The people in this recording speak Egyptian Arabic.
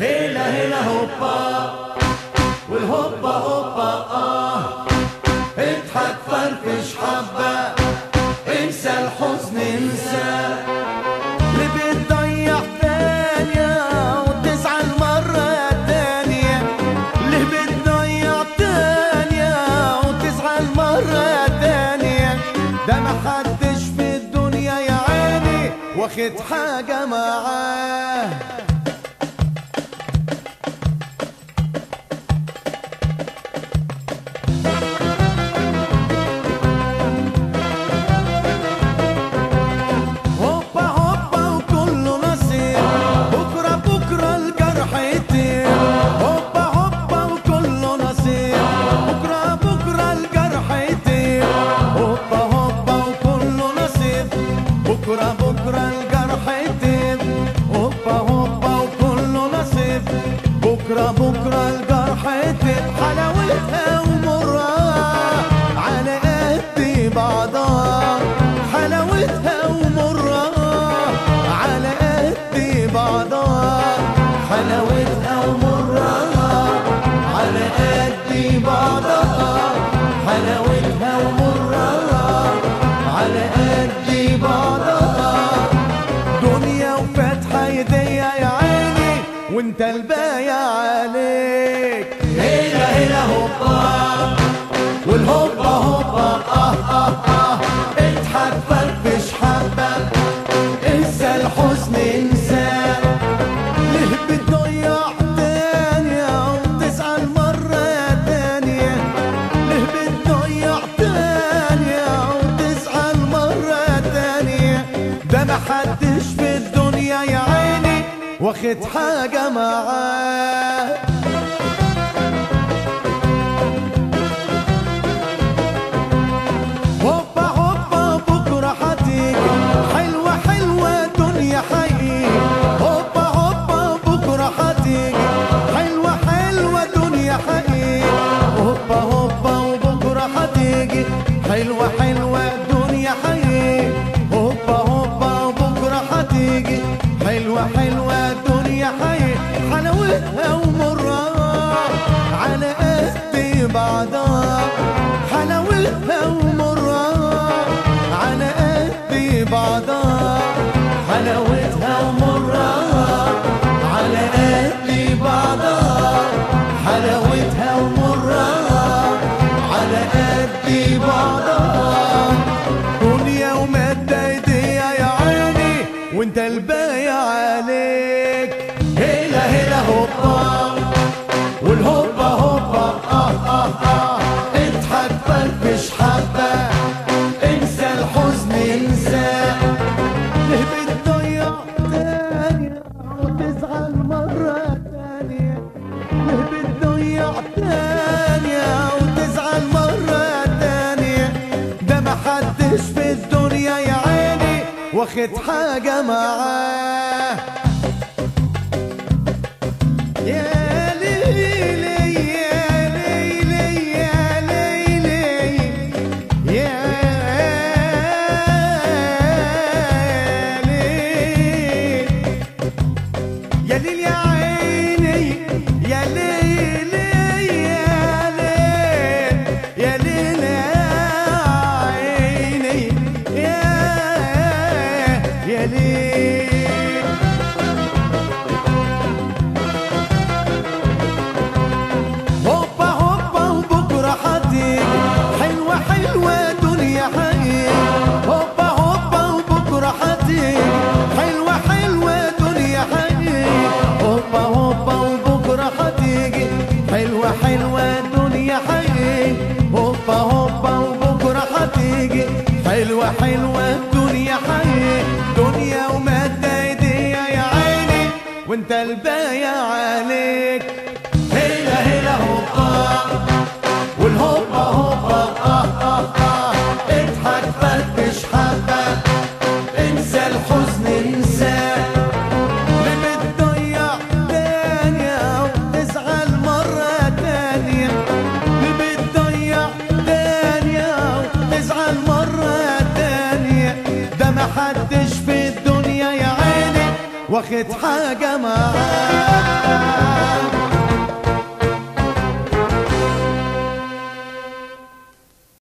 هيلا هيلا هوبا والهوبا هوبا اه اضحك فرفش حبة انسى الحزن انسى اللي بتضيع ثانية وتزعل مرة تانية اللي بتضيع تانية وتزعل مرة تانية ده محدش في الدنيا يا عيني واخد حاجة معاه هوبا هوبا وكله نصيب بكرة بكرة الجرح يطير هوبا هوبا وكله نصيب بكرة بكرة الجرح يطير هوبا هوبا وكله نصيب بكرة بكرة الجرح يطير هوبا هوبا وكله نصيب بكرة بكرة الجرح يطير حلاوتها ومرها على قد بعضها حلاوتها ومرها على قد بعضها حلاوتها ومرها على قد بعضها حلاوتها ومرها على قد بعضها دنيا وفاتحة ايديا يا عيني وانت البايع عليك هيلا هيلا هوبا والهوبا هوبا اه اه اه اضحك فرفش حبة انسى الحزن انسى ليه بتضيع تانية وتزعل مرة تانية ليه بتضيع تانية وتزعل مرة تانية ده محدش في الدنيا يا عيني واخد حاجة معاه هوبا هوبا بكرة هتيجي حلوة حلوة دنيا حقيقي هوبا هوبا بكرة هتيجي حلوة حلوة دنيا حقيقي هوبا هوبا وبكرة هتيجي حلوة حلوة دنيا حقيقي هوبا هوبا وبكرة هتيجي حلوة حلوة دنيا حقيقي حلاوتها ومرها على قد بعضها حلاوتها ومرها على قد بعضها حلاوتها ومرها على قد بعضها حلاوتها ومرها على قد بعضها دنيا ومادة ايديا يا عيني وانت البايع عليك هيلا هيلا هوبا والهوبا هوبا اه اه اه اضحك فرفش حبة انسى الحزن انسى ليه بتضيع تانية وتزعل مرة تانية ليه بتضيع تانية وتزعل مرة تانية ده محدش في الدنيا يا عيني واخد حاجة معاه يا ليلي يا ليلي يا ليلي يا ليل يا ليل يا عيني يا ليل يا ليل يا ليل يا عيني يا يا ليل هوبا هوبا وبكرة هتيجي حلوة حلوة دنيا حقيقي هوبا هوبا وبكرة هتيجي حلوة حلوة دنيا حقيقي هوبا هوبا وبكرة هتيجي حلوة حلوة دنيا حقيقي هوبا هوبا وبكرة هتيجي حلوة حلوة دنيا حقيقي دنيا ومادة ايديا يا عيني وانت البايع عليك هيلا هيلا هوبا والهوبا هوبا اه اه اه اضحك فرفش حبة انسى الحزن انسى اللي بتضيع تانية وتزعل مرة تانية اللي بتضيع تانية وتزعل مرة تانية ده محدش في الدنيا يا عيني واخد حاجة معاه